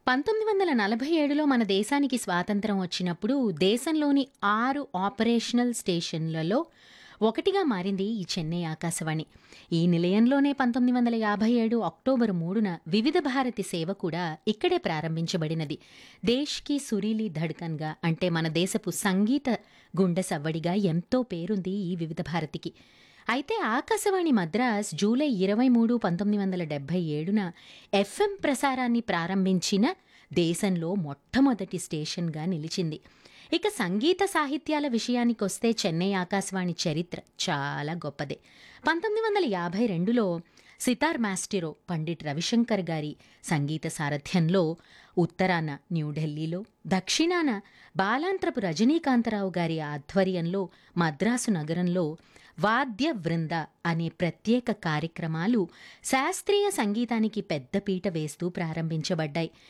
పంతొమ్మిది వందల నలభై ఏడులో మన దేశానికి స్వాతంత్రం వచ్చినప్పుడు దేశంలోని ఆరు ఆపరేషనల్ స్టేషన్లలో ఒకటిగా మారింది ఈ చెన్నై ఆకాశవాణి ఈ నిలయంలోనే పంతొమ్మిది వందల యాభై ఏడు అక్టోబర్ మూడున వివిధ భారతి సేవ కూడా ఇక్కడే ప్రారంభించబడినది దేశ్కి సురీలి ధడ్కన్గా అంటే మన దేశపు సంగీత గుండె సవ్వడిగా ఎంతో పేరుంది ఈ వివిధ భారతికి అయితే ఆకాశవాణి మద్రాస్ జూలై ఇరవై మూడు పంతొమ్మిది వందల డెబ్బై ఏడున ఎఫ్ఎం ప్రసారాన్ని ప్రారంభించిన దేశంలో మొట్టమొదటి స్టేషన్గా నిలిచింది ఇక సంగీత సాహిత్యాల విషయానికొస్తే చెన్నై ఆకాశవాణి చరిత్ర చాలా గొప్పదే పంతొమ్మిది వందల యాభై రెండులో సితార్ మాస్టిరో పండిట్ రవిశంకర్ గారి సంగీత సారథ్యంలో ఉత్తరాన న్యూఢిల్లీలో దక్షిణాన బాలాంత్రపు రజనీకాంతరావు గారి ఆధ్వర్యంలో మద్రాసు నగరంలో వాద్య వృంద అనే ప్రత్యేక కార్యక్రమాలు శాస్త్రీయ సంగీతానికి పెద్దపీట వేస్తూ ప్రారంభించబడ్డాయి